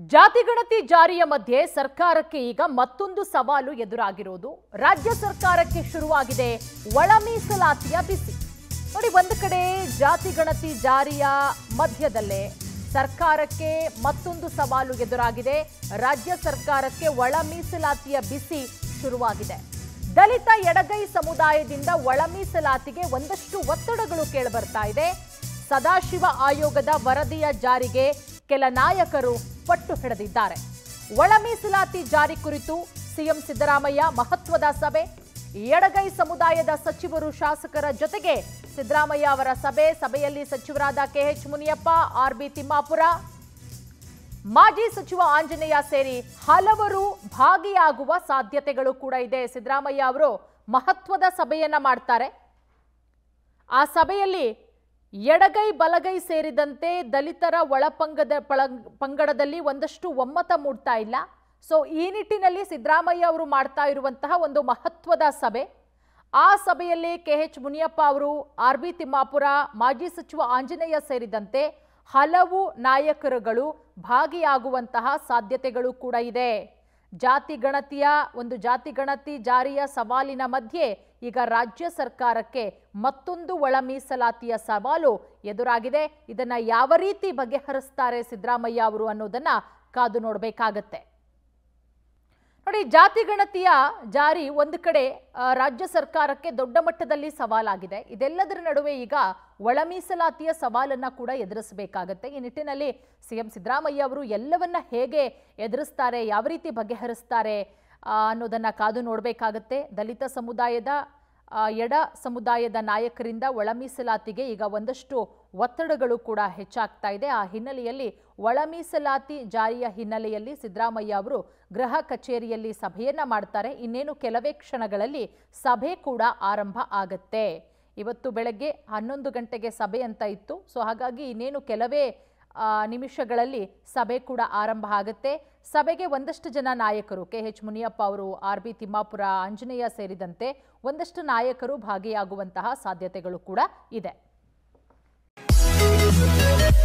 ಜಾತಿಗಣತಿ ಜಾರಿಯ ಮಧ್ಯೆ ಸರ್ಕಾರಕ್ಕೆ ಈಗ ಮತ್ತೊಂದು ಸವಾಲು ಎದುರಾಗಿರೋದು ರಾಜ್ಯ ಸರ್ಕಾರಕ್ಕೆ ಶುರುವಾಗಿದೆ ಒಳ ಮೀಸಲಾತಿಯ ಬಿಸಿ ನೋಡಿ ಒಂದು ಕಡೆ ಜಾತಿ ಗಣತಿ ಜಾರಿಯ ಮಧ್ಯದಲ್ಲೇ ಸರ್ಕಾರಕ್ಕೆ ಮತ್ತೊಂದು ಸವಾಲು ಎದುರಾಗಿದೆ ರಾಜ್ಯ ಸರ್ಕಾರಕ್ಕೆ ಒಳ ಮೀಸಲಾತಿಯ ಬಿಸಿ ಶುರುವಾಗಿದೆ ದಲಿತ ಎಡಗೈ ಸಮುದಾಯದಿಂದ ಒಳ ಮೀಸಲಾತಿಗೆ ಒಂದಷ್ಟು ಒತ್ತಡಗಳು ಕೇಳಿಬರ್ತಾ ಇದೆ ಸದಾಶಿವ ಆಯೋಗದ ವರದಿಯ ಜಾರಿಗೆ ಕೆಲ ನಾಯಕರು ಪಟ್ಟು ಹಿಡಿದಿದ್ದಾರೆ ಒಳ ಮೀಸಲಾತಿ ಜಾರಿ ಕುರಿತು ಸಿಎಂ ಸಿದ್ದರಾಮಯ್ಯ ಮಹತ್ವದ ಸಭೆ ಎಡಗೈ ಸಮುದಾಯದ ಸಚಿವರು ಶಾಸಕರ ಜೊತೆಗೆ ಸಿದ್ದರಾಮಯ್ಯ ಅವರ ಸಭೆ ಸಭೆಯಲ್ಲಿ ಸಚಿವರಾದ ಕೆಎಚ್ ಮುನಿಯಪ್ಪ ಆರ್ಬಿ ತಿಮ್ಮಾಪುರ ಮಾಜಿ ಸಚಿವ ಆಂಜನೇಯ ಸೇರಿ ಹಲವರು ಭಾಗಿಯಾಗುವ ಸಾಧ್ಯತೆಗಳು ಕೂಡ ಇದೆ ಸಿದ್ದರಾಮಯ್ಯ ಅವರು ಮಹತ್ವದ ಸಭೆಯನ್ನ ಮಾಡ್ತಾರೆ ಆ ಸಭೆಯಲ್ಲಿ ಎಡಗೈ ಬಲಗೈ ಸೇರಿದಂತೆ ದಲಿತರ ಒಳಪಂಗದ ಪಳ- ಪಂಗಡದಲ್ಲಿ ಒಂದಷ್ಟು ಒಮ್ಮತ ಮೂಡ್ತಾ ಇಲ್ಲ ಸೊ ಈ ನಿಟ್ಟಿನಲ್ಲಿ ಸಿದ್ದರಾಮಯ್ಯ ಅವರು ಮಾಡ್ತಾ ಇರುವಂತಹ ಒಂದು ಮಹತ್ವದ ಸಭೆ ಆ ಸಭೆಯಲ್ಲಿ ಕೆ ಎಚ್ ಮುನಿಯಪ್ಪ ಅವರು ಆರ್ ಬಿ ತಿಮ್ಮಾಪುರ ಮಾಜಿ ಸಚಿವ ಆಂಜನೇಯ ಸೇರಿದಂತೆ ಹಲವು ನಾಯಕರುಗಳು ಭಾಗಿಯಾಗುವಂತಹ ಸಾಧ್ಯತೆಗಳು ಕೂಡ ಇದೆ ಜಾತಿ ಗಣತಿಯ ಒಂದು ಜಾತಿ ಗಣತಿ ಜಾರಿಯ ಸವಾಲಿನ ಮಧ್ಯೆ ಈಗ ರಾಜ್ಯ ಸರ್ಕಾರಕ್ಕೆ ಮತ್ತೊಂದು ಒಳ ಮೀಸಲಾತಿಯ ಸವಾಲು ಎದುರಾಗಿದೆ ಇದನ್ನ ಯಾವ ರೀತಿ ಬಗೆಹರಿಸ್ತಾರೆ ಸಿದ್ದರಾಮಯ್ಯ ಅವರು ಅನ್ನೋದನ್ನ ಕಾದು ನೋಡಬೇಕಾಗತ್ತೆ ನೋಡಿ ಜಾತಿ ಗಣತಿಯ ಜಾರಿ ಒಂದು ಕಡೆ ಆ, ರಾಜ್ಯ ಸರ್ಕಾರಕ್ಕೆ ದೊಡ್ಡ ಮಟ್ಟದಲ್ಲಿ ಸವಾಲಾಗಿದೆ ಇದೆಲ್ಲದರ ನಡುವೆ ಈಗ ಒಳ ಮೀಸಲಾತಿಯ ಸವಾಲನ್ನ ಕೂಡ ಎದುರಿಸಬೇಕಾಗತ್ತೆ ಈ ನಿಟ್ಟಿನಲ್ಲಿ ಸಿಎಂ ಸಿದ್ದರಾಮಯ್ಯ ಅವರು ಎಲ್ಲವನ್ನ ಹೇಗೆ ಎದುರಿಸ್ತಾರೆ ಯಾವ ರೀತಿ ಬಗೆಹರಿಸ್ತಾರೆ ಆ, ಅನ್ನೋದನ್ನ ಕಾದು ನೋಡಬೇಕಾಗತ್ತೆ ದಲಿತ ಸಮುದಾಯದ ಆ, ಎಡ ಸಮುದಾಯದ ನಾಯಕರಿಂದ ಒಳ ಮೀಸಲಾತಿಗೆ ಈಗ ಒಂದಷ್ಟು ಒತ್ತಡಗಳು ಕೂಡ ಹೆಚ್ಚಾಗ್ತಾ ಇದೆ ಆ ಹಿನ್ನೆಲೆಯಲ್ಲಿ ಒಳ ಮೀಸಲಾತಿ ಜಾರಿಯ ಹಿನ್ನೆಲೆಯಲ್ಲಿ ಸಿದ್ದರಾಮಯ್ಯ ಅವರು ಗೃಹ ಕಚೇರಿಯಲ್ಲಿ ಸಭೆಯನ್ನ ಮಾಡ್ತಾರೆ ಇನ್ನೇನು ಕೆಲವೇ ಕ್ಷಣಗಳಲ್ಲಿ ಸಭೆ ಕೂಡ ಆರಂಭ ಆಗತ್ತೆ ಇವತ್ತು ಬೆಳಗ್ಗೆ ಹನ್ನೊಂದು ಗಂಟೆಗೆ ಸಭೆ ಅಂತ ಇತ್ತು ಸೊ ಹಾಗಾಗಿ ಇನ್ನೇನು ಕೆಲವೇ ಆ, ನಿಮಿಷಗಳಲ್ಲಿ ಸಭೆ ಕೂಡ ಆರಂಭ ಆಗುತ್ತೆ ಸಭೆಗೆ ಒಂದಷ್ಟು ಜನ ನಾಯಕರು ಕೆ ಎಚ್ ಮುನಿಯಪ್ಪ ಅವರು ಆರ್ ಬಿ ತಿಮ್ಮಾಪುರ ಆಂಜನೇಯ ಸೇರಿದಂತೆ ಒಂದಷ್ಟು ನಾಯಕರು ಭಾಗಿಯಾಗುವಂತಹ ಸಾಧ್ಯತೆಗಳು ಕೂಡ ಇದೆ